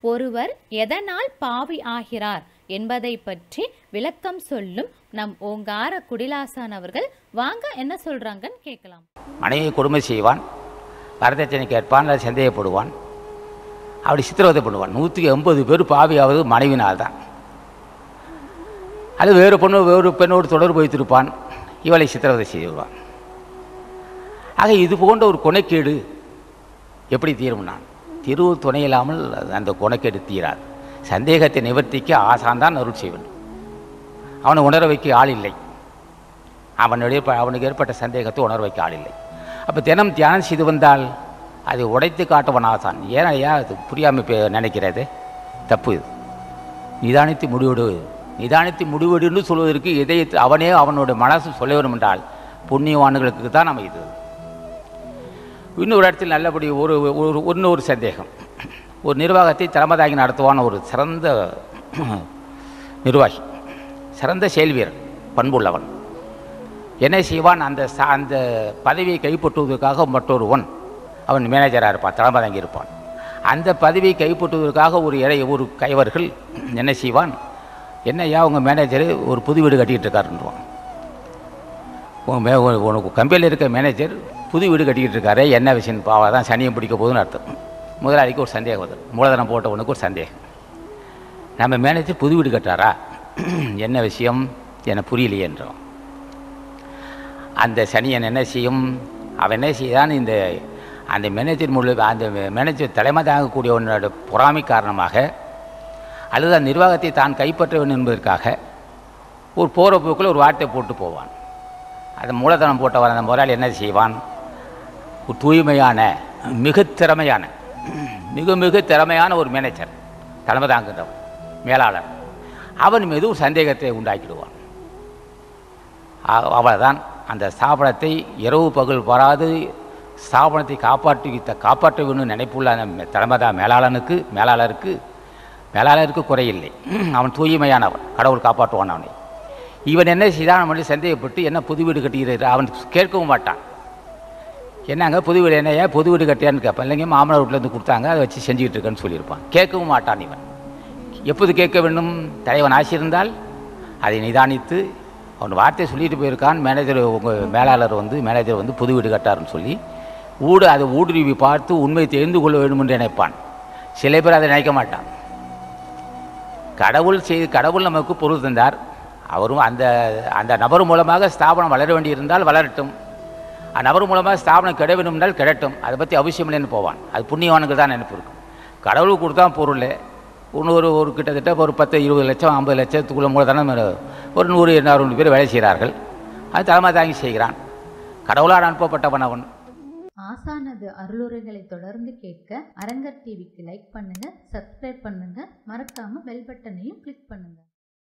ஒருவர் எதனால் பாவி ஆகிறார் என்பதை பற்றி விளக்கம் சொல்லும் நம் ஓங்கார குடிலாசான் அவர்கள் வாங்க என்ன சொல்றாங்கன்னு கேட்கலாம் மனைவி கொடுமை செய்வான் வரதட்சணை கேட்பான் அல்லது சந்தேகப்படுவான் அப்படி சித்திரவதை பண்ணுவான் நூற்றுக்கு எண்பது பேர் பாவியாவது மனைவினால் தான் அது வேறு பொண்ணு வேறு பெண்ணோடு தொடர்பு வைத்திருப்பான் இவளை சித்திரவதை செய்வான் ஆக இது போன்ற ஒரு கொனைக்கேடு எப்படி தீரும் நான் திரு துணை இல்லாமல் அந்த கொனைக்கேடு தீராது சந்தேகத்தை நிவர்த்திக்க ஆசான் தான் அருள் செய்வன் அவனை உணர வைக்க ஆள் இல்லை அவனுடைய அவனுக்கு ஏற்பட்ட சந்தேகத்தை உணர வைக்க ஆள் இல்லை அப்போ தினம் தியானம் செய்து வந்தால் அதை உடைத்து காட்டுவன் ஆசான் ஏன் ஐயா அது புரியாமல் இப்போ நினைக்கிறது தப்பு இது நிதானித்து முடிவெடு நிதானித்து முடிவெடுன்னு சொல்வதற்கு இதயத்தை அவனே அவனுடைய மனசு சொல்ல வேண்டும் என்றால் புண்ணியவான்களுக்கு தான் நம்ம இது இன்னொரு இடத்தில் நல்லபடி ஒரு ஒரு இன்னொரு சந்தேகம் ஒரு நிர்வாகத்தை தலைமதாகி நடத்துவான ஒரு சிறந்த நிர்வாகி சிறந்த செயல் வீரன் பண்புள்ளவன் என்ன செய்வான் அந்த ச அந்த பதவியை கைப்பற்றுவதற்காக மற்றொருவன் அவன் மேனேஜராக இருப்பான் தலைமதாங்கி இருப்பான் அந்த பதவியை கைப்பற்றுவதற்காக ஒரு இறை ஒரு கைவர்கள் என்ன செய்வான் என்னய்யா உங்கள் மேனேஜர் ஒரு புது வீடு கட்டிக்கிட்டு இருக்காருன்றான் உன் மே உன் உனக்கு கம்பெனியில் இருக்க மேனேஜர் புது வீடு கட்டிக்கிட்டு இருக்காரு என்ன விஷயம் பாவா தான் சனியம் பிடிக்க போகுதுன்னு அர்த்தம் முதலாளிக்கு ஒரு சந்தேகம் வருது மூலதனம் போட்டவனுக்கு ஒரு சந்தேகம் நம்ம மேனேஜர் புது வீடு கட்டாரா என்ன விஷயம் எனக்கு புரியலையேன்றோம் அந்த சனியன் என்ன செய்யும் அவன் என்ன செய்தான் இந்த அந்த மேனேஜர் முழு அந்த மேனேஜர் தலைமை தாங்கக்கூடியவனோட பொறாமை காரணமாக அல்லது அந்த நிர்வாகத்தை தான் கைப்பற்ற வேண்டும் என்பதற்காக ஒரு போகிற போக்கில் ஒரு வார்த்தை போட்டு போவான் அந்த மூலதனம் போட்டவன் அந்த முதலாளி என்ன செய்வான் ஒரு தூய்மையான மிக திறமையான மிக மிக திறமையான ஒரு மேனேஜர் தலைமை தாங்குகிறவன் மேலாளர் அவன் மீது ஒரு சந்தேகத்தை உண்டாக்கிடுவான் அவ்வளோதான் அந்த ஸ்தாபனத்தை இரவு பகல் வராது ஸ்தாபனத்தை காப்பாற்றி காப்பாற்ற வேண்டும் நினைப்புள்ள அந்த தலைமைதா மேலாளனுக்கு மேலாளருக்கு மேலாளருக்கு குறையில்லை அவன் தூய்மையானவன் கடவுள் காப்பாற்றுவான் அவனை இவன் என்ன செய்தான் அவன் சந்தேகப்பட்டு என்ன புது வீடு கட்டுகிறார் அவன் கேட்கவும் மாட்டான் என்னங்க புது வீடு என்னையா புது வீடு கட்டியான்னு கேட்பான் இல்லைங்க மாமனார் வீட்டிலேருந்து கொடுத்தாங்க அதை வச்சு செஞ்சுக்கிட்டு இருக்கேன்னு சொல்லியிருப்பான் கேட்கவும் மாட்டான் இவன் எப்போது கேட்க வேண்டும் தலைவன் ஆசியிருந்தால் அதை நிதானித்து அவன் வார்த்தையை சொல்லிட்டு போயிருக்கான் மேனேஜர் உங்கள் மேலாளர் வந்து மேனேஜர் வந்து புது வீடு கட்டாருன்னு சொல்லி ஊடு அதை ஊடுருவி பார்த்து உண்மை தெரிந்து கொள்ள வேண்டும் என்று நினைப்பான் சில பேர் அதை நினைக்க மாட்டான் கடவுள் செய்து கடவுள் நமக்கு பொருள் தந்தார் அவரும் அந்த அந்த நபர் மூலமாக ஸ்தாபனம் வளர வேண்டியிருந்தால் வளரட்டும் அந்நபர் மூலமாக ஸ்தாபனம் கிட வேண்டும் என்றால் கிடட்டும் அதை பற்றி அவசியம் இல்லைன்னு போவான் அது புண்ணியவானுக்கு தான் நினைப்பு இருக்கும் கடவுள் கொடுத்தா பொருள் இன்னொரு ஒரு கிட்டத்தட்ட ஒரு பத்து இருபது லட்சம் ஐம்பது லட்சத்துக்குள்ள மூலதனம் ஒரு நூறு இரநூறு பேர் வேலை செய்கிறார்கள் அது தலைமை தாங்கி செய்கிறான் கடவுளால் அனுப்பப்பட்டவன் அவன் ஆசானது அருளுரைகளை தொடர்ந்து கேட்க அரங்கர் டிவிக்கு லைக் பண்ணுங்க சப்ஸ்கிரைப் பண்ணுங்க மறக்காம பெல் பட்டனையும் கிளிக் பண்ணுங்க